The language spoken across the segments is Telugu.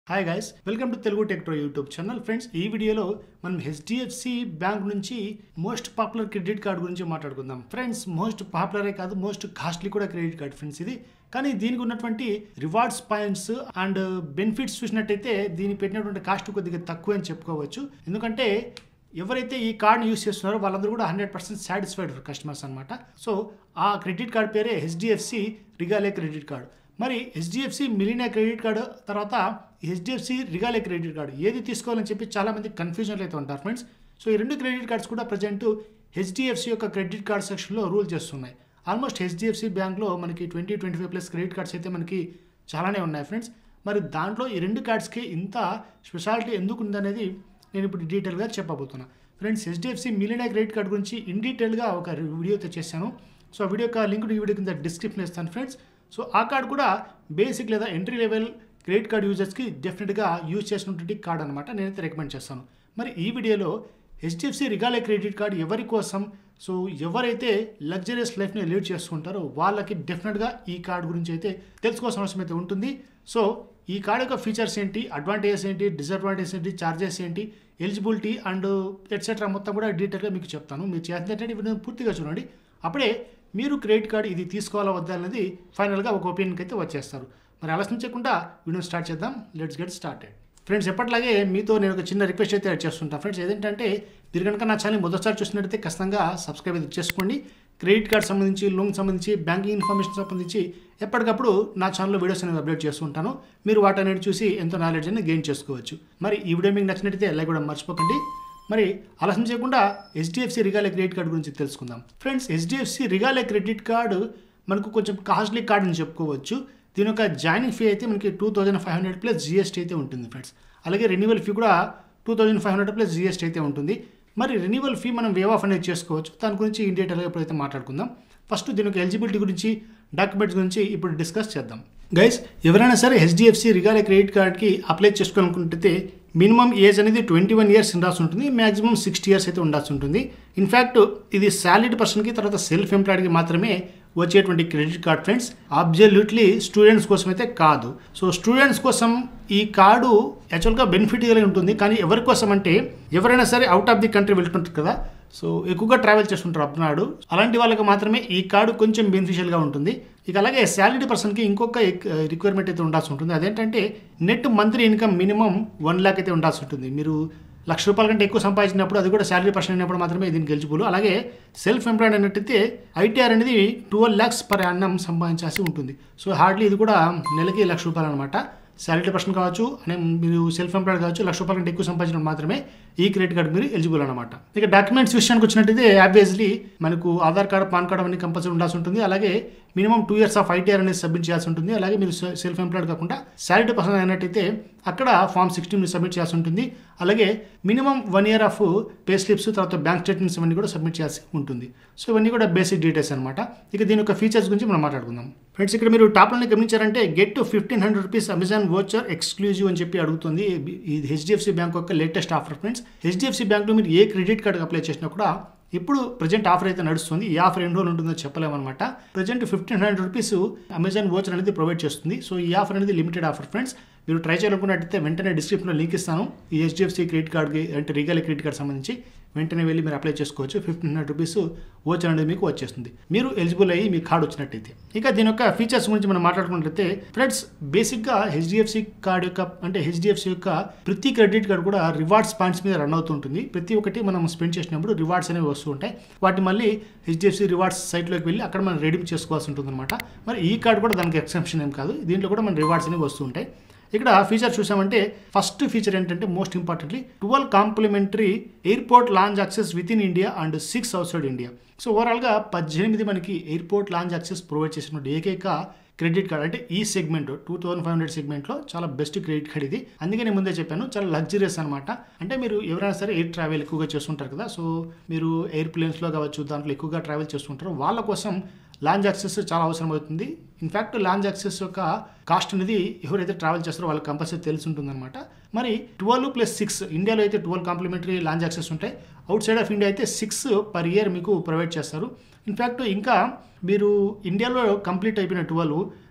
hi guys welcome to Telugu Techtro YouTube channel friends ఈ వీడియోలో మనం హెచ్డిఎఫ్సి బ్యాంక్ నుంచి మోస్ట్ పాపులర్ క్రెడిట్ కార్డ్ గురించి మాట్లాడుకుందాం ఫ్రెండ్స్ మోస్ట్ పాపులరే కాదు మోస్ట్ కాస్ట్లీ కూడా క్రెడిట్ కార్డ్ ఫ్రెండ్స్ ఇది కానీ దీనికి ఉన్నటువంటి రివార్డ్స్ పాయింట్స్ అండ్ బెనిఫిట్స్ చూసినట్టయితే దీనికి పెట్టినటువంటి కాస్ట్ కొద్దిగా తక్కువ అని చెప్పుకోవచ్చు ఎందుకంటే ఎవరైతే ఈ కార్డ్ని యూస్ చేస్తున్నారో వాళ్ళందరూ కూడా హండ్రెడ్ పర్సెంట్ సాటిస్ఫైడ్ కస్టమర్స్ అనమాట సో ఆ క్రెడిట్ కార్డ్ పేరే హెచ్డిఎఫ్సి రిగాలే క్రెడిట్ కార్డ్ మరి హెచ్డిఎఫ్సి మిలినియా క్రెడిట్ కార్డు తర్వాత హెచ్డిఎఫ్సి రిగాలే క్రెడిట్ కార్డు ఏది తీసుకోవాలని చెప్పి చాలామంది కన్ఫ్యూజన్లు అయితే ఉంటారు ఫ్రెండ్స్ సో ఈ రెండు క్రెడిట్ కార్డ్స్ కూడా ప్రజెంట్ హెచ్డిఎఫ్సి యొక్క క్రెడిట్ కార్డ్ సెక్షన్లో రూల్ చేస్తున్నాయి ఆల్మోస్ట్ హెచ్డిఎఫ్సి బ్యాంక్లో మనకి twenty twenty five plus credit cards అయితే మనకి చాలానే ఉన్నాయి ఫ్రెండ్స్ మరి దాంట్లో ఈ రెండు కార్డ్స్కి ఇంత స్పెషాలిటీ ఎందుకు ఉందనేది నేను ఇప్పుడు డీటెయిల్గా చెప్పబోతున్నా friends HDFC Millennia credit card గురించి ఇన్ డీటెయిల్గా ఒక వీడియో అయితే చేశాను సో ఆ వీడియో యొక్క లింక్ ఈ వీడియో కింద డిస్క్రిప్షన్ ఇస్తాను ఫ్రెండ్స్ సో ఆ కార్డ్ కూడా బేసిక్ లేదా ఎంట్రీ లెవెల్ క్రెడిట్ కార్డ్ యూజర్స్కి డెఫినెట్గా యూజ్ చేసినటువంటి కార్డ్ అనమాట నేనైతే రికమెండ్ చేస్తాను మరి ఈ వీడియోలో హెచ్డిఎఫ్సి రిగాలే క్రెడిట్ కార్డ్ ఎవరి కోసం సో ఎవరైతే లగ్జరియస్ లైఫ్ని లీడ్ చేస్తుంటారో వాళ్ళకి డెఫినెట్గా ఈ కార్డ్ గురించి అయితే తెలుసుకోవాల్సిన అవసరం అయితే ఉంటుంది సో ఈ కార్డ్ యొక్క ఫీచర్స్ ఏంటి అడ్వాంటేజెస్ ఏంటి డిసడ్వాంటేజెస్ ఏంటి చార్జెస్ ఏంటి ఎలిజిబిలిటీ అండ్ ఎట్సెట్రా మొత్తం కూడా డీటెయిల్గా మీకు చెప్తాను మీరు చేసింది ఏంటంటే వీడియో పూర్తిగా చూడండి అప్పుడే మీరు క్రెడిట్ కార్డ్ ఇది తీసుకోవాలా వద్దా అనేది ఫైనల్గా ఒక ఒపీనియన్కి అయితే వచ్చేస్తారు మరి ఆలస్యం చేయకుండా వీడియో స్టార్ట్ చేద్దాం లెట్స్ గెట్ స్టార్టెడ్ ఫ్రెండ్స్ ఎప్పటిలాగే మీతో నేను ఒక చిన్న రిక్వెస్ట్ అయితే యాడ్ చేస్తుంటాను ఫ్రెండ్స్ ఏదంటే మీరు కనుక నా ఛానల్ మొదటిసారి చూసినట్టయితే ఖచ్చితంగా సబ్స్క్రైబ్ అయితే చేసుకోండి క్రెడిట్ కార్డ్ సంబంధించి లోన్ సంబంధించి బ్యాంకింగ్ ఇన్ఫర్మేషన్ సంబంధించి ఎప్పటికప్పుడు నా ఛానల్లో వీడియోస్ అనేది అప్డేట్ చేస్తుంటాను మీరు వాటన్నిటి చూసి ఎంతో నాలెడ్జ్ అనేది గెయిన్ చేసుకోవచ్చు మరి ఈ వీడియో మీకు నచ్చినట్టయితే లైక్ కూడా మర్చిపోకండి మరి ఆలస్యం చేయకుండా హెచ్డిఎఫ్సి రిగాలే క్రెడిట్ కార్డు గురించి తెలుసుకుందాం friends HDFC Regalia credit card మనకు కొంచెం కాస్ట్లీ కార్డ్ అని చెప్పుకోవచ్చు దీని యొక్క జాయినింగ్ ఫీ అయితే మనకి two thousand five hundred plus GST అయితే ఉంటుంది ఫ్రెండ్స్ అలాగే రెన్యువల్ ఫీ కూడా two thousand five hundred plus GST అయితే ఉంటుంది మరి రెన్యువల్ ఫీ మనం వేవ్ ఆఫ్ అనేది చేసుకోవచ్చు దాని గురించి ఇన్ డీటెయిల్గా ఎప్పుడైతే మాట్లాడుకుందాం ఫస్ట్ దీని యొక్క ఎలిజిబిలిటీ గురించి డాక్యుమెంట్స్ గురించి ఇప్పుడు డిస్కస్ చేద్దాం గైస్ ఎవరైనా సరే హెచ్డిఎఫ్సి రిగాలే క్రెడిట్ కార్డ్కి అప్లై చేసుకోవాలనుకుంటే మినిమం ఏజ్ అనేది ట్వంటీ వన్ ఇయర్స్ ఉండాల్సి ఉంటుంది మ్యాక్సిమం సిక్స్టీ ఇయర్స్ అయితే ఉండాల్సి ఉంటుంది ఇన్ఫ్యాక్ట్ ఇది సాలరీడ్ పర్సన్కి తర్వాత సెల్ఫ్ ఎంప్లాయిడ్కి మాత్రమే వచ్చేటువంటి credit card friends absolutely students కోసం అయితే కాదు సో స్టూడెంట్స్ కోసం ఈ కార్డు యాక్చువల్గా బెనిఫిట్ కలిగి ఉంటుంది కానీ ఎవరి కోసం అంటే ఎవరైనా సరే అవుట్ ఆఫ్ ది కంట్రీ వెళ్తుంటారు కదా సో ఎక్కువగా ట్రావెల్ చేస్తుంటారు అబ్నాడు అలాంటి వాళ్ళకి మాత్రమే ఈ కార్డు కొంచెం బెనిఫిషియల్గా ఉంటుంది ఇక అలాగే శాలరీ పర్సన్కి ఇంకొక రిక్వైర్మెంట్ అయితే ఉండాల్సి ఉంటుంది అదేంటంటే net monthly income minimum one lakh అయితే ఉండాల్సి ఉంటుంది మీరు లక్ష రూపాయల కంటే ఎక్కువ సంపాదించినప్పుడు అది కూడా శాలరీ పర్సన్ అయినప్పుడు మాత్రమే దీనికి ఎలిజిబుల్ అలాగే సెల్ఫ్ ఎంప్లాయిడ్ అన్నట్టయితే ఐటీఆర్ అనేది ట్వెల్వ్ ల్యాక్స్ పర్ అన్నం సంపాదించాల్సి ఉంటుంది సో హార్డ్లీ ఇది కూడా నెలకి లక్ష రూపాయలు అనమాట శాలరీ పర్సన్ కావచ్చు అనే మీరు సెల్ఫ్ ఎంప్లాయిడ్ కావచ్చు లక్ష రూపాయల కంటే ఎక్కువ సంపాదించడం మాత్రమే ఈ క్రెడిట్ కార్డు మీరు ఎలిజిబుల్ అనమాట ఇక డాక్యుమెంట్స్ విషయానికి వచ్చినట్టయితే ఆబ్వియస్లీ మనకు ఆధార్ కార్డు పాన్ కార్డు అవన్నీ కంపల్సరీ ఉండాల్సి ఉంటుంది అలాగే minimum two years of ITR అనేది సబ్మిట్ చేయాల్సి ఉంటుంది అలాగే మీరు సెల్ఫ్ ఎంప్లాయిడ్ కాకుండా శాలరీ పర్సన్ అయినట్టయితే అక్కడ ఫామ్ సిక్స్టీన్ సబ్మిట్ చేయాల్సి ఉంటుంది అలాగే minimum one year of pay slips తర్వాత బ్యాంక్ స్టేట్మెంట్స్ ఇవన్నీ కూడా సబ్మిట్ చేయాల్సి ఉంటుంది సో ఇవన్నీ కూడా బేసిక్ డీటెయిల్స్ అనమాట ఇక దీని యొక్క ఫీచర్స్ గురించి మనం మాట్లాడుకుందాం ఫ్రెండ్స్ ఇక్కడ మీరు టాప్లోనే గమనించారంటే get fifteen hundred rupees Amazon voucher exclusive అని చెప్పి అడుగుతుంది ఇది హెచ్డిఎఫ్సి బ్యాంక్ యొక్క లేటెస్ట్ ఆఫర్ ఫ్రెండ్స్ హెచ్డిఎఫ్సి బ్యాంక్లో మీరు ఏ క్రెడిట్ కార్డు అప్లై చేసినా కూడా ఇప్పుడు ప్రజెంట్ ఆఫర్ అయితే నడుస్తుంది ఈ ఆఫర్ ఎన్ని రోజులు ఉంటుందో చెప్పలేమన్నమాట present fifteen hundred rupees Amazon voucher అనేది ప్రొవైడ్ చేస్తుంది సో ఈ ఆఫర్ అనేది లిమిటెడ్ ఆఫర్ ఫ్రెండ్స్ మీరు ట్రై చేయాలనుకున్నట్టయితే వెంటనే డిస్క్రిప్షన్లో లింక్ ఇస్తాను ఈ హెచ్డిఎఫ్సి క్రెడిట్ కార్డ్కి అంటే రీగల్ క్రెడిట్ కార్డ్ సంబంధించి వెంటనే వెళ్ళి మీరు అప్లై చేసుకోవచ్చు ఫిఫ్టీన్ హండ్రెడ్ రూపీస్ ఓచర్ అనేది మీకు వచ్చేస్తుంది మీరు ఎలిజిబుల్ అయ్యి మీ కార్డు వచ్చినట్టయితే ఇక దీని యొక్క ఫీచర్స్ గురించి మనం మాట్లాడుకున్నట్లయితే ఫ్రెండ్స్ బేసిక్గా హెచ్డిఎఫ్సి కార్డ్ యొక్క అంటే హెచ్డిఎఫ్సి యొక్క ప్రతి క్రెడిట్ కార్డు కూడా రివార్డ్స్ పాయింట్స్ మీద రన్ అవుతుంటుంది ప్రతి ఒక్కటి మనం స్పెండ్ చేసినప్పుడు రివార్డ్స్ అనేవి వస్తూ ఉంటాయి వాటి మళ్ళీ హెచ్డిఎఫ్సి రివార్డ్స్ సైట్లోకి వెళ్ళి అక్కడ మనం రెడీమ్ చేసుకోవాల్సి ఉంటుంది అనమాట మరి ఈ కార్డు కూడా దానికి ఎక్సెప్షన్ ఏం కాదు దీంట్లో కూడా మన రివార్డ్స్ అనేవి వస్తూ ఉంటాయి ఇక్కడ ఫీచర్ చూసామంటే ఫస్ట్ ఫీచర్ ఏంటంటే most importantly twelve complimentary airport lounge access within India and six outside India so ఓవరాల్గా పద్దెనిమిది మనకి ఎయిర్పోర్ట్ లాంచ్ యాక్సెస్ ప్రొవైడ్ చేసిన ఏకైక క్రెడిట్ కార్డ్ అంటే ఈ segment two thousand five hundred సెగ్మెంట్లో చాలా బెస్ట్ క్రెడిట్ కార్డ్ ఇది అందుకే నేను ముందే చెప్పాను చాలా లగ్జరియస్ అనమాట అంటే మీరు ఎవరైనా సరే ఎయిర్ ట్రావెల్ ఎక్కువగా చేస్తుంటారు కదా సో మీరు ఎయిర్ప్లేన్స్లో కావచ్చు దాంట్లో ఎక్కువగా ట్రావెల్ చేస్తుంటారు వాళ్ళ కోసం లాంచ్ యాక్సెస్ చాలా అవసరం అవుతుంది ఇన్ఫ్యాక్ట్ లాంచ్ యాక్సెస్ యొక్క కాస్ట్ అనేది ఎవరైతే ట్రావెల్ చేస్తారో వాళ్ళకి కంపల్సరీ తెలిసి ఉంటుందన్నమాట మరి ట్వెల్వ్ ప్లస్ సిక్స్ ఇండియాలో అయితే ట్వెల్వ్ కాంప్లిమెంటరీ లాంచ్ యాక్సెస్ ఉంటాయి అవుట్ సైడ్ ఆఫ్ ఇండియా అయితే సిక్స్ పర్ ఇయర్ మీకు ప్రొవైడ్ చేస్తారు ఇన్ఫ్యాక్ట్ ఇంకా మీరు ఇండియాలో కంప్లీట్ అయిపోయిన ట్వెల్వ్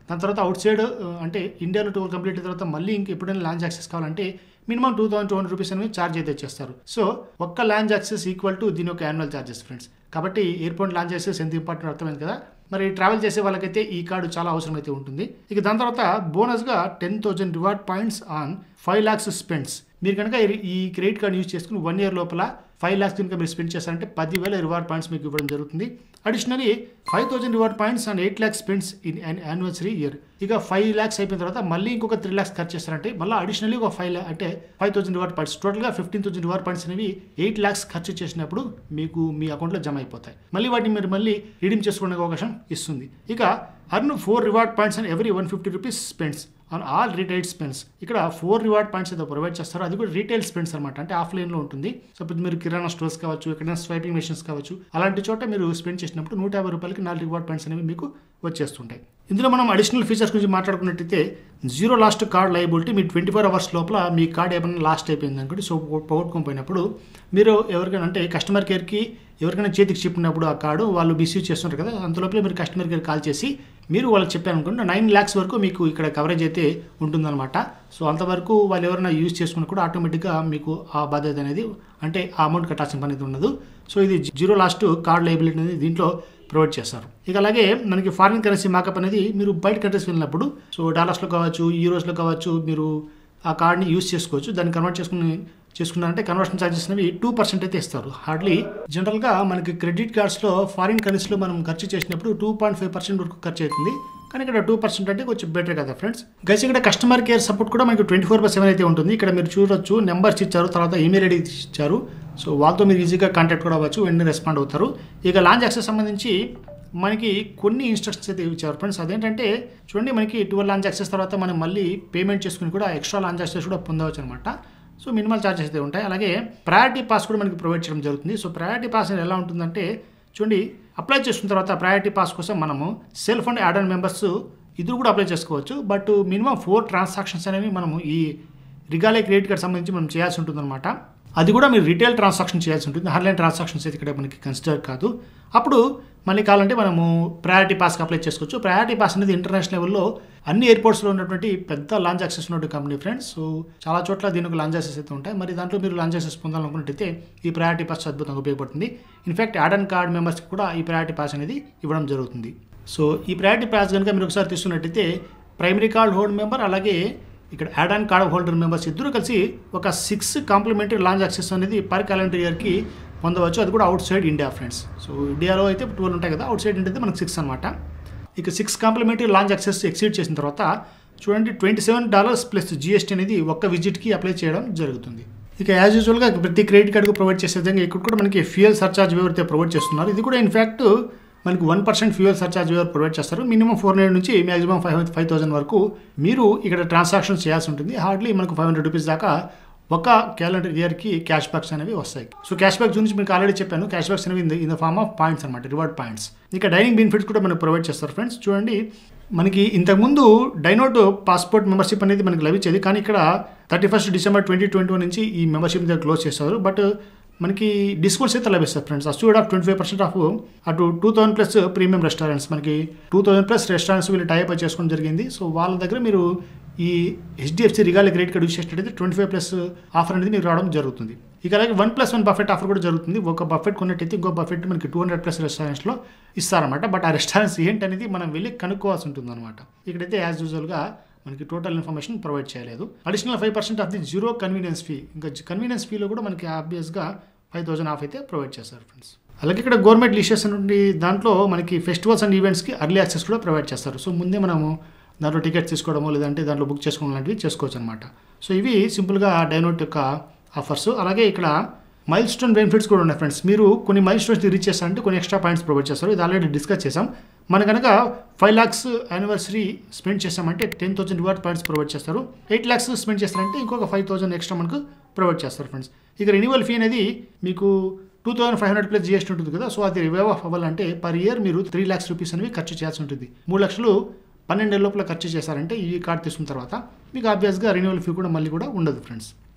దాని తర్వాత అవుట్ సైడ్ అంటే ఇండియాలో టూర్ కంప్లీట్ అయిన తర్వాత మళ్ళీ ఇంక ఎప్పుడైనా లాంచ్ యాక్సెస్ కావాలంటే minimum two thousand two hundred rupees అనేవి ఛార్జ్ అయితే చేస్తారు సో ఒక్క లాంచ్ యాక్సెస్ ఈక్వల్ టు దీని యొక్క యాన్యువల్ ఛార్జెస్ ఫ్రెండ్స్ కాబట్టి ఎయిర్పోర్ట్ లాంచ్ యాక్సెస్ ఎంత ఇంపార్టెంట్ అర్థమైంది కదా మరి ట్రావెల్ చేసే వాళ్ళకైతే ఈ కార్డు చాలా అవసరం అయితే ఉంటుంది ఇక దాని తర్వాత బోనస్గా ten thousand reward points on five lakhs spends మీరు కనుక ఈ- ఈ క్రెడిట్ కార్డ్ యూజ్ చేసుకుని వన్ ఇయర్ లోపల ఫైవ్ ల్యాక్స్ కనుక మీరు స్పెండ్ చేస్తారంటే పదివేల రివార్డ్ పాయింట్స్ మీకు ఇవ్వడం జరుగుతుంది additionally five thousand reward points and eight lakhs spends in anniversary year ఇక ఫైవ్ ల్యాక్స్ అయిపోయిన తర్వాత మళ్ళీ ఇంకొక త్రీ ల్యాక్స్ ఖర్చు చేస్తారంటే మళ్ళీ అడిషనల్లీ ఒక ఫైవ్ ల్యాక్ అంటే ఫైవ్ థౌసండ్ రివార్డ్ పాయింట్స్ టోటల్గా ఫిఫ్టీన్ థౌసండ్ రివార్డ్ పాయింట్స్ అనేవి ఎయిట్ ల్యాక్స్ ఖర్చు చేసినప్పుడు మీకు మీ అకౌంట్లో జమ అయిపోతాయి మళ్ళీ వాటిని మీరు మళ్ళీ రిడీమ్ చేసుకునే అవకాశం ఇస్తుంది ఇక earn four reward points and every one fifty rupees spends on all retail spends ఇక్కడ ఫోర్ రివార్డ్ పాయింట్స్ ఏదో ప్రొవైడ్ చేస్తారో అది కూడా రీటైల్ స్పెండ్స్ అనమాట అంటే ఆఫ్లైన్లో ఉంటుంది సపోజ్ మీరు కిరాణా స్టోర్స్ కావచ్చు ఎక్కడైనా స్వైపింగ్ మెషిన్స్ కావచ్చు అలాంటి చోట మీరు స్పెండ్ చేసినప్పుడు నూట యాభై రూపాయలకి నాలుగు రివార్డ్ పాయింట్స్ అనేవి మీకు వచ్చేస్తుంటాయి ఇందులో మనం అడిషనల్ ఫీచర్స్ గురించి మాట్లాడుకున్నట్టయితే జీరో లాస్ట్ కార్డ్ లైబిలిటీ మీ ట్వంటీ ఫోర్ అవర్స్ లోపల మీ కార్డ్ ఏమైనా లాస్ట్ అయిపోయింది అనుకోండి సో పోగొట్టుకొని పోయినప్పుడు మీరు ఎవరికైనా అంటే కస్టమర్ కేర్కి ఎవరికైనా చేతికి చెప్పినప్పుడు ఆ కార్డు వాళ్ళు మిస్యూజ్ చేస్తుంటారు కదా అంతలోపలే మీరు కస్టమర్ కేర్ కాల్ చేసి మీరు వాళ్ళకి చెప్పారు అనుకోండి నైన్ ల్యాక్స్ వరకు మీకు ఇక్కడ కవరేజ్ అయితే ఉంటుందన్నమాట సో అంతవరకు వాళ్ళు ఎవరైనా యూజ్ చేసుకుని కూడా ఆటోమేటిక్గా మీకు ఆ బాధ్యత అనేది అంటే ఆ అమౌంట్ కట్టాల్సిన పని అయితే ఉండదు సో ఇది జీరో లాస్ట్ కార్డ్ లైబిలిటీ అనేది దీంట్లో ప్రొవైడ్ చేస్తారు ఇక అలాగే మనకి ఫారిన్ కరెన్సీ మాకప్ అనేది మీరు బయట కంట్రీస్ వెళ్ళినప్పుడు సో డాలర్స్లో కావచ్చు యూరోస్లో కావచ్చు మీరు ఆ కార్డ్ని యూస్ చేసుకోవచ్చు దాన్ని కన్వర్ట్ చేసుకుని చేసుకున్నారంటే కన్వర్షన్ ఛార్జెస్ అనేవి టూ పర్సెంట్ అయితే ఇస్తారు హార్డ్లీ జనరల్గా మనకి క్రెడిట్ కార్డ్స్లో ఫారిన్ కరెన్సీలో మనం ఖర్చు చేసినప్పుడు టూ పాయింట్ ఫైవ్ పర్సెంట్ వరకు ఖర్చు అవుతుంది కానీ ఇక్కడ టూ పర్సెంట్ అంటే కొంచెం బెటర్ కదా ఫ్రెండ్స్ గైస్ ఇక్కడ కస్టమర్ కేర్ సపోర్ట్ కూడా మనకి ట్వంటీ ఫోర్ బై సెవెన్ అయితే ఉంటుంది ఇక్కడ మీరు చూడొచ్చు నెంబర్స్ ఇచ్చారు తర్వాత ఈమెయిల్ ఐడి ఇచ్చారు సో వాళ్ళతో మీరు ఈజీగా కాంటాక్ట్ కూడా అవ్వచ్చు వెంటనే రెస్పాండ్ అవుతారు ఇక లాంచ్ యాక్సెస్ సంబంధించి మనకి కొన్ని ఇన్స్ట్రక్షన్స్ అయితే ఇచ్చారు ఫ్రెండ్స్ అదేంటంటే చూడండి మనకి ట్వెల్వ్ లాంచ్ యాక్సెస్ తర్వాత మనం మళ్ళీ పేమెంట్ చేసుకుని కూడా ఎక్స్ట్రా లాంచ్ యాక్సెస్ కూడా పొందవచ్చు అనమాట సో మినిమల్ ఛార్జెస్ అయితే ఉంటాయి అలాగే ప్రయారిటీ పాస్ కూడా మనకి ప్రొవైడ్ చేయడం జరుగుతుంది సో ప్రయారిటీ పాస్ అనేది ఎలా ఉంటుందంటే చూడండి అప్లై చేసుకున్న తర్వాత ప్రయారిటీ పాస్ కోసం మనము self and add on members ఇది కూడా అప్లై చేసుకోవచ్చు బట్ మినిమం ఫోర్ ట్రాన్సాక్షన్స్ అనేవి మనము ఈ రిగాలే క్రెడిట్ కార్డ్ సంబంధించి మనం చేయాల్సి ఉంటుందన్నమాట అది కూడా మీరు రిటైల్ ట్రాన్సాక్షన్ చేయాల్సి ఉంటుంది ఆన్లైన్ ట్రాన్సాక్షన్స్ అయితే ఇక్కడ మనకి కన్సిడర్ కాదు అప్పుడు మళ్ళీ కావాలంటే మనము ప్రయారిటీ పాస్కి అప్లై చేసుకోవచ్చు ప్రయారిటీ పాస్ అనేది ఇంటర్నేషనల్ లెవెల్లో అన్ని ఎయిర్పోర్ట్స్లో ఉన్నటువంటి పెద్ద లాంచ్ యాక్సెస్ ఉన్నటువంటి కంపెనీ ఫ్రెండ్స్ సో చాలా చోట్ల దీనికి లాంచ్ యాక్సెస్ అయితే ఉంటాయి మరి దాంట్లో మీరు లాంచ్ యాక్సెస్ పొందాలనుకున్నట్టయితే ఈ ప్రయారిటీ పాస్ అద్భుతంగా ఉపయోగపడుతుంది ఇన్ఫాక్ట్ యాడ్ అండ్ కార్డ్ మెంబర్స్కి కూడా ఈ ప్రయారిటీ పాస్ అనేది ఇవ్వడం జరుగుతుంది సో ఈ ప్రయారిటీ పాస్ కనుక మీరు ఒకసారి తీసుకున్నట్టయితే ప్రైమరీ కార్డ్ హోల్డ్ మెంబర్ అలాగే ఇక్కడ add on card holder members ఇద్దరు కలిసి ఒక సిక్స్ కాంప్లిమెంటరీ లాంచ్ యాక్సెస్ అనేది పర్ క్యాలెండర్ ఇయర్కి పొందవచ్చు అది కూడా outside India friends so ఇండియాలో అయితే ట్వెల్వ్ ఉంటాయి కదా అవుట్ సైడ్ ఇండియా అయితే మనకి సిక్స్ అనమాట ఇక six complimentary lounge access exceed చేసిన తర్వాత చూడండి twenty seven dollars plus GST అనేది ఒక్క విజిట్కి అప్లై చేయడం జరుగుతుంది ఇక యాజ్ యూజువల్గా ప్రతి క్రెడిట్ కార్డుకు ప్రొవైడ్ చేసే విధంగా ఇక్కడ కూడా మనకి ఫ్యూయల్ సర్చార్జ్ వేవర్ అయితే ప్రొవైడ్ చేస్తున్నారు ఇది కూడా ఇన్ఫ్యాక్ట్ మనకి one percent fuel surcharge waiver provide చేస్తారు మినిమం ఫోర్ హండ్రెడ్ నుంచి మాక్సిమం ఫైవ్ ఫైవ్ థౌసండ్ వరకు మీరు ఇక్కడ ట్రాన్సాక్షన్స్ చేయాల్సి ఉంటుంది హార్డ్లీ మనకు ఫైవ్ హండ్రెడ్ రూపీస్ దాకా ఒక క్యాలెండర్ ఇయర్కి క్యాష్ బ్యాక్స్ అనేవి వస్తాయి సో క్యాష్ బ్యాక్ గురించి మీకు ఆల్రెడీ చెప్పాను క్యాష్ బ్యాక్స్ అనేవి in the form of points అనమాట రివార్డ్ పాయింట్స్ ఇక డైనింగ్ బెనిఫిట్స్ కూడా మనకు ప్రొవైడ్ చేస్తారు ఫ్రెండ్స్ చూడండి మనకి ఇంతకుముందు డైనోట్ పాస్పోర్ట్ మెంబర్షిప్ అనేది మనకి లభించేది కానీ ఇక్కడ thirty first December twenty twenty one నుంచి ఈ మెంబర్షిప్ దగ్గర క్లోజ్ చేస్తారు బట్ మనకి డిస్కౌంట్స్ అయితే లభిస్తాయి friends assured off twenty five percent off అటు two thousand plus premium restaurants మనకి టూ థౌసండ్ ప్లస్ రెస్టారెంట్స్ వీళ్ళు టైప్ చేసుకోవడం జరిగింది సో వాళ్ళ దగ్గర మీరు ఈ HDFC Regalia credit card use చేసినట్టయితే ట్వంటీ ఫైవ్ ప్లస్ ఆఫర్ అనేది మీకు రావడం జరుగుతుంది ఇక అలాగే one plus one buffet offer కూడా జరుగుతుంది ఒక బఫెట్ కొన్నట్టయితే ఇంకో బఫెట్ మనకి టూ హండ్రెడ్ ప్లస్ రెస్టారెంట్స్లో ఇస్తారన్నమాట బట్ ఆ రెస్టారెంట్స్ ఏంటి అనేది మనం వెళ్ళి కనుక్కోవాల్సి ఉంటుంది అనమాట ఇక్కడైతే యాజ్ యూజువల్గా మనకి టోటల్ ఇన్ఫర్మేషన్ ప్రొవైడ్ చేయలేదు additional five percent off the zero convenience fee ఇంకా కన్వీనియన్స్ ఫీలో కూడా మనకి ఆబ్వియస్గా ఫైవ్ థౌసండ్ ఆఫ్ అయితే ప్రొవైడ్ చేస్తారు ఫ్రెండ్స్ అలాగే ఇక్కడ గవర్నమెంట్ లిషెస్ నుండి దాంట్లో మనకి ఫెస్టివల్స్ అండ్ ఈవెంట్స్కి అర్లీ యాక్సెస్ కూడా ప్రొవైడ్ చేస్తారు సో ముందే మనము దాంట్లో టికెట్స్ తీసుకోవడమో లేదంటే దాంట్లో బుక్ చేసుకోవడం లాంటివి చేసుకోవచ్చు అనమాట సో ఇవి సింపుల్గా డైనోట్ యొక్క ఆఫర్స్ అలాగే ఇక్కడ మైల్ స్టోన్ బెనిఫిట్స్ కూడా ఉన్నాయి ఫ్రెండ్స్ మీరు కొన్ని మైల్ స్టోన్స్ రీచ్ చేస్తారంటే కొన్ని ఎక్స్ట్రా పాయింట్స్ ప్రొవైడ్ చేస్తారు ఇది ఆల్రెడీ డిస్కస్ చేసాం మన కనుక ఫైవ్ ల్యాక్స్ యానివర్సరీ స్పెండ్ చేస్తామంటే ten thousand reward points provide చేస్తారు ఎయిట్ ల్యాక్స్ స్పెండ్ చేస్తారంటే ఇంకొక ఫైవ్ థౌసండ్ ఎక్స్ట్రా మనకు ప్రొవైడ్ చేస్తారు ఫ్రెండ్స్ ఇక రెన్యువల్ ఫీ అనేది మీకు two thousand five hundred plus GST ఉంటుంది కదా సో అది రివైవ్ ఆఫ్ అవ్వాలంటే పర్ ఇయర్ మీరు త్రీ ల్యాక్స్ రూపీస్ అనేవి ఖర్చు చేయాల్సి ఉంటుంది మూడు లక్షలు పన్నెండేళ్ళ లోపల ఖర్చు చేశారంటే ఈ కార్డ్ తీసుకున్న తర్వాత మీకు ఆబ్వియస్గా రెన్యువల్ ఫీ కూడా మళ్ళీ కూడా ఉండదు ఫ్రెండ్స్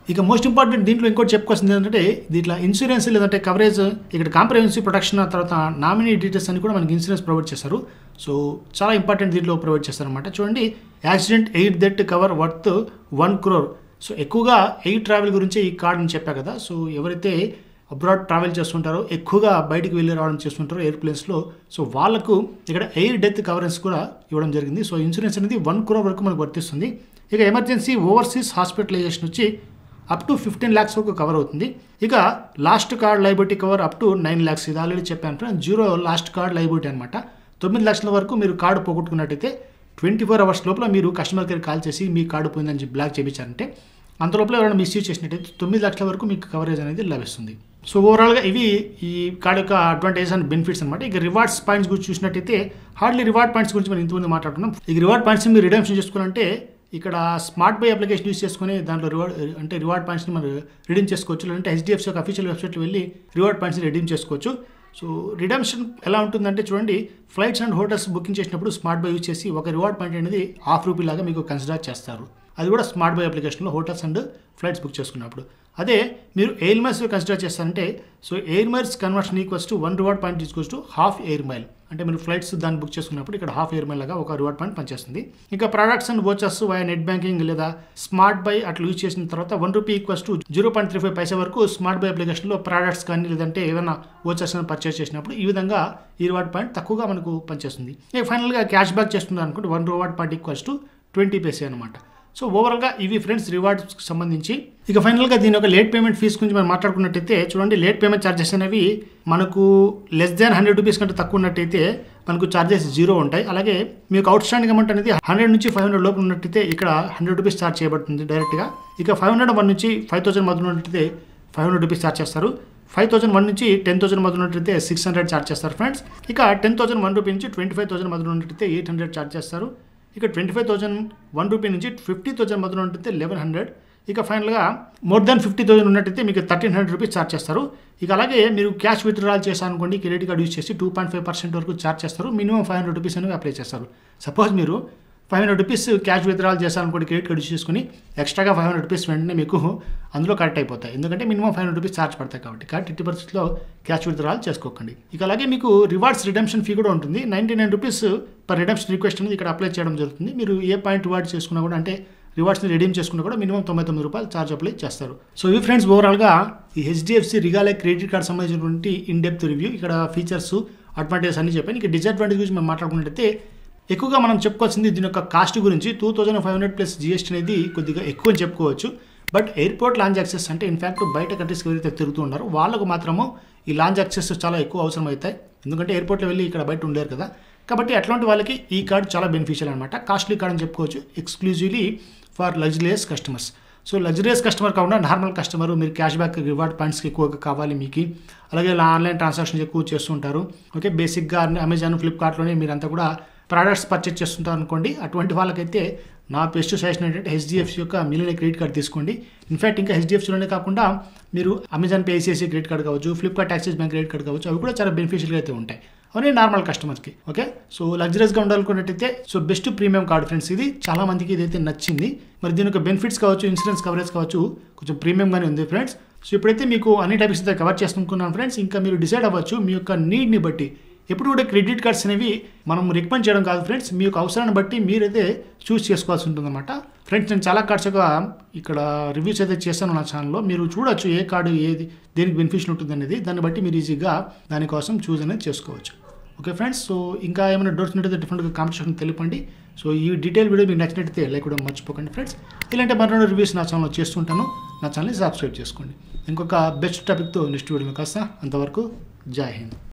ఇక మోస్ట్ ఇంపార్టెంట్ దీంట్లో ఇంకోటి చెప్పుకోవాల్సింది ఏంటంటే దీంట్లో ఇన్సూరెన్స్ లేదంటే కవరేజ్ ఇక్కడ కాంప్రహెన్సివ్ ప్రొటెక్షన్ ఆ తర్వాత నామినీ డీటెయిల్స్ అని కూడా మనకి ఇన్సూరెన్స్ ప్రొవైడ్ చేస్తారు సో చాలా ఇంపార్టెంట్ దీంట్లో ప్రొవైడ్ చేస్తారనమాట చూడండి accident eight that cover worth one crore so ఎక్కువగా ఎయిర్ ట్రావెల్ గురించి ఈ కార్డ్ అని చెప్పా కదా సో ఎవరైతే అబ్రాడ్ ట్రావెల్ చేస్తుంటారో ఎక్కువగా బయటికి వెళ్ళి రావడం చేస్తుంటారో ఎయిర్ప్లేన్స్లో సో వాళ్ళకు ఇక్కడ ఎయిర్ డెత్ కవరెన్స్ కూడా ఇవ్వడం జరిగింది సో ఇన్సూరెన్స్ అనేది వన్ క్రోర్ వరకు మనకు వర్తిస్తుంది ఇక ఎమర్జెన్సీ ఓవర్సీస్ హాస్పిటలైజేషన్ వచ్చి అప్ టు ఫిఫ్టీన్ ల్యాక్స్ వరకు కవర్ అవుతుంది ఇక lost card liability cover up to nine lakhs ఇది ఆల్రెడీ చెప్పాను friend zero lost card liability అనమాట తొమ్మిది లక్షల వరకు మీరు కార్డు పోగొట్టుకున్నట్టయితే ట్వంటీ ఫోర్ అవర్స్ లోపల మీరు కస్టమర్ కేర్ కాల్ చేసి మీ కార్డు పోయిందని చెప్పి బ్లాక్ చేయించారంటే అంత లోపల ఎవరైనా మిస్యూజ్ చేసినట్టయితే తొమ్మిది లక్షల వరకు మీకు కవరేజ్ అనేది లభిస్తుంది సో ఓవరాల్గా ఇవి ఈ కార్డ్ యొక్క అడ్వాంటేజ్ అండ్ బెనిఫిట్స్ అనమాట ఇక రివార్డ్స్ పాయింట్స్ గురించి చూసినట్టయితే హార్డ్లీ రివార్డ్ పాయింట్స్ గురించి మనం ఇంతకుముందు మాట్లాడుకున్నాం ఈ రివార్డ్ పాయింట్స్ మీరు రిడమ్షన్ చేసుకోవాలంటే ఇక్కడ స్మార్ట్ బై అప్లికేషన్ యూస్ చేసుకుని దాంట్లో రివార్డ్ అంటే రివార్డ్ పాయింట్స్ని మనం రిడీమ్ చేసుకోవచ్చు లేదంటే హెచ్డిఎఫ్సి యొక్క అఫీషియల్ వెబ్సైట్లో వెళ్ళి రివార్డ్ పాయింట్స్ని రిడీమ్ చేసుకోవచ్చు సో రిడమ్షన్ ఎలా ఉంటుందంటే చూడండి ఫ్లైట్స్ అండ్ హోటల్స్ బుకింగ్ చేసినప్పుడు స్మార్ట్ బై యూజ్ చేసి ఒక రివార్డ్ పాయింట్ అనేది హాఫ్ రూపీ లాగా మీకు కన్సిడర్ చేస్తారు అది కూడా స్మార్ట్ బై అప్లికేషన్లో హోటల్స్ అండ్ ఫ్లైట్స్ బుక్ చేసుకున్నప్పుడు అదే మీరు ఎయిర్ మైల్స్ కన్సిడర్ చేస్తారంటే so air miles conversion equals to one reward point equals to half air mile అంటే మీరు ఫ్లైట్స్ దాన్ని బుక్ చేసుకున్నప్పుడు ఇక్కడ హాఫ్ ఇయర్ లాగా ఒక రివార్డ్ పాయింట్ పనిచేస్తుంది ఇంకా products and vouchers via net banking లేదా స్మార్ట్ బై అట్లా యూజ్ చేసిన తర్వాత one rupee equals to zero point three five paisa వరకు స్మార్ట్ బై అప్లికేషన్లో ప్రొడక్ట్స్ కానీ లేదంటే ఏదైనా వోచర్స్ పర్చేస్ చేసినప్పుడు ఈ విధంగా ఈ రివార్డ్ పాయింట్ తక్కువగా మనకు పనిచేస్తుంది ఇక ఫైనల్గా క్యాష్ బ్యాక్ చేస్తున్నారు అనుకుంటే one reward point equals to twenty paise అనమాట సో ఓవరాల్గా ఇవి ఫ్రెండ్స్ రివార్డ్స్కి సంబంధించి ఇక ఫైనల్గా దీని యొక్క లేట్ పేమెంట్ ఫీస్ గురించి మనం మాట్లాడుకున్నట్టయితే చూడండి లేట్ పేమెంట్ ఛార్జెస్ అనేవి మనకు లెస్ దాన్ హండ్రెడ్ రూపీస్ కంటే తక్కువ ఉన్నట్టయితే మనకు ఛార్జెస్ జీరో ఉంటాయి అలాగే మీకు అవుట్ స్టాండింగ్ అమౌంట్ అనేది హండ్రెడ్ నుంచి ఫైవ్ హండ్రెడ్ లోపు ఉన్నట్టయితే ఇక్కడ హండ్రెడ్ రూపీస్ ఛార్జ్ చేయబడుతుంది డైరెక్ట్గా ఇక ఫైవ్ హండ్రెడ్ వన్ నుంచి ఫైవ్ థౌసండ్ మధ్య ఉన్నట్టయితే ఫైవ్ హండ్రెడ్ రూపీస్ ఛార్జ్ చేస్తారు ఫైవ్ థౌసండ్ వన్ నుంచి టెన్ థౌసండ్ మధ్య ఉన్నట్టయితే సిక్స్ హండ్రెడ్ ఛార్జ్ చేస్తారు ఫ్రెండ్స్ ఇక టెన్ థౌసండ్ వన్ రూపీ నుంచి ట్వంటీ ఫైవ్ థౌసండ్ మధ్య ఉన్నట్టయితే ఎయిట్ హండ్రెడ్ ఛార్జ్ చేస్తారు ఇక twenty five thousand one rupee నుంచి ఫిఫ్టీ థౌసండ్ మధ్యలో ఉంటే లెవెన్ హండ్రెడ్ ఇక ఫైనల్గా మోర్ దాన్ ఫిఫ్టీ థౌసండ్ ఉన్నట్టయితే మీకు థర్టీన్ హండ్రెడ్ రూపీస్ ఛార్జ్ చేస్తారు ఇక అలాగే మీరు క్యాష్ విత్డ్రాల్ చేశారనుకోండి క్రెడిట్ కార్డ్ యూస్ చేసి టూ పాయింట్ ఫైవ్ పర్సెంట్ వరకు ఛార్జ్ చేస్తారు మినిమం ఫైవ్ హండ్రెడ్ రూపీస్ అనేవి అప్లై చేస్తారు సపోజ్ మీరు five hundred rupees cash withdrawal చేశారనుకోండి క్రెడిట్ కార్డ్ యూస్ చేసుకుని ఎక్స్ట్రాగా ఫైవ్ హండ్రెడ్ రూపీస్ వెంటనే మీకు అందులో కరెక్ట్ అయిపోతాయి ఎందుకంటే minimum five hundred rupees charge పడతాయి కాబట్టి కాబట్టి ఎట్టి పరిస్థితుల్లో క్యాష్ విత్డ్రాల్ చేసుకోకండి ఇక అలాగే మీకు రివార్డ్స్ రిడమ్షన్ ఫీ కూడా ఉంటుంది ninety nine rupees per redemption request అనేది ఇక్కడ అప్లై చేయడం జరుగుతుంది మీరు ఏ పాయింట్ రివార్డ్ చేసుకున్నా కూడా అంటే రివార్డ్స్ని రెడీమ్ చేసుకున్నా కూడా మినిమం తొంభై తొమ్మిది రూపాయలు ఛార్జ్ అప్లై చేస్తారు సో ఈ ఫ్రెండ్స్ ఓవరాల్గా ఈ హెచ్డిఎఫ్సి రిగాలే క్రెడిట్ కార్డ్ సంబంధించినటువంటి ఇన్ డెప్త్ రివ్యూ ఇక్కడ ఫీచర్స్ అడ్వాంటేజెస్ అన్ని చెప్పాను ఇక డిసడ్వాంటేజ్ గురించి మనం మాట్లాడుకున్నట్టయితే ఎక్కువగా మనం చెప్పుకోవాల్సింది దీని యొక్క కాస్ట్ గురించి two thousand five hundred plus GST అనేది కొద్దిగా ఎక్కువ అని చెప్పుకోవచ్చు బట్ ఎయిర్పోర్ట్ లాంచ్ యాక్సెస్ అంటే ఇన్ఫాక్ట్ బయట కంట్రీస్కి ఎవరైతే తిరుగుతూ ఉన్నారో వాళ్ళకు మాత్రము ఈ లాంచ్ యాక్సెస్ చాలా ఎక్కువ అవసరం అవుతాయి ఎందుకంటే ఎయిర్పోర్ట్లో వెళ్ళి ఇక్కడ బయట ఉండలేరు కదా కాబట్టి అట్లాంటి వాళ్ళకి ఈ కార్డ్ చాలా బెనిఫిషియల్ అనమాట కాస్ట్లీ కార్డ్ అని చెప్పుకోవచ్చు exclusively for luxurious customers so luxurious customer కాకుండా నార్మల్ కస్టమర్ మీరు క్యాష్ బ్యాక్ రివార్డ్ పాయింట్స్కి ఎక్కువగా కావాలి మీకు అలాగే ఇలా ఆన్లైన్ ట్రాన్సాక్షన్స్ ఎక్కువ చేస్తుంటారు ఓకే బేసిక్గా అమెజాన్ ఫ్లిప్కార్ట్లోనే మీరంతా కూడా ప్రోడక్ట్స్ పర్చేస్ చేస్తుంటారు అనుకోండి అటువంటి వాళ్ళకైతే నా బెస్ట్ సజెషన్ ఏంటంటే హెచ్డిఎఫ్సి యొక్క మిలియన్ క్రెడిట్ కార్డ్ తీసుకోండి ఇన్ఫాక్ట్ ఇంకా హెచ్డిఎఫ్సిలోనే కాకుండా మీరు Amazon Pay ICICI credit card కావచ్చు Flipkart Axis bank credit card కావచ్చు అవి కూడా చాలా బెనిఫిషియల్గా అయితే ఉంటాయి అవన్నీ నార్మల్ కస్టమర్స్కి ఓకే సో లగ్జరీస్గా ఉండాలనుకున్నట్టయితే so best premium card friends ఇది చాలా మందికి ఇదైతే నచ్చింది మరి దీని యొక్క బెనిఫిట్స్ కావచ్చు ఇన్సూరెన్స్ కవరేజ్ కావచ్చు కొంచెం ప్రీమియంగానే ఉంది ఫ్రెండ్స్ సో ఇప్పుడైతే మీకు అన్ని టాపిక్స్ అయితే కవర్ చేసుకున్నాను ఫ్రెండ్స్ ఇంకా మీరు డిసైడ్ అవ్వచ్చు మీ యొక్క నీడ్ని బట్టి ఎప్పుడు కూడా క్రెడిట్ కార్డ్స్ అనేవి మనం రికమెండ్ చేయడం కాదు ఫ్రెండ్స్ మీ యొక్క అవసరాన్ని బట్టి మీరైతే చూస్ చేసుకోవాల్సి ఉంటుందన్నమాట ఫ్రెండ్స్ నేను చాలా కార్డ్స్ యొక్క ఇక్కడ రివ్యూస్ అయితే చేస్తాను నా ఛానల్లో మీరు చూడొచ్చు ఏ కార్డు ఏది దేనికి బెనిఫిషియల్ ఉంటుంది అనేది దాన్ని బట్టి మీరు ఈజీగా దానికోసం చూస్ అనేది చేసుకోవచ్చు ఓకే ఫ్రెండ్స్ సో ఇంకా ఏమైనా డౌట్స్ ఉంటే డిఫరెంట్గా కాంపిటీషన్ తెలిపండి సో ఈ డీటెయిల్ వీడియో మీకు నచ్చినట్టయితే లైక్ కూడా మర్చిపోకండి ఫ్రెండ్స్ ఇలాంటి మరో రివ్యూస్ నా ఛానల్లో చేస్తుంటాను నా ఛానల్ని సబ్స్క్రైబ్ చేసుకోండి ఇంకొక బెస్ట్ టాపిక్తో నెక్స్ట్ వీడియోలో కాస్త అంతవరకు జై హింద్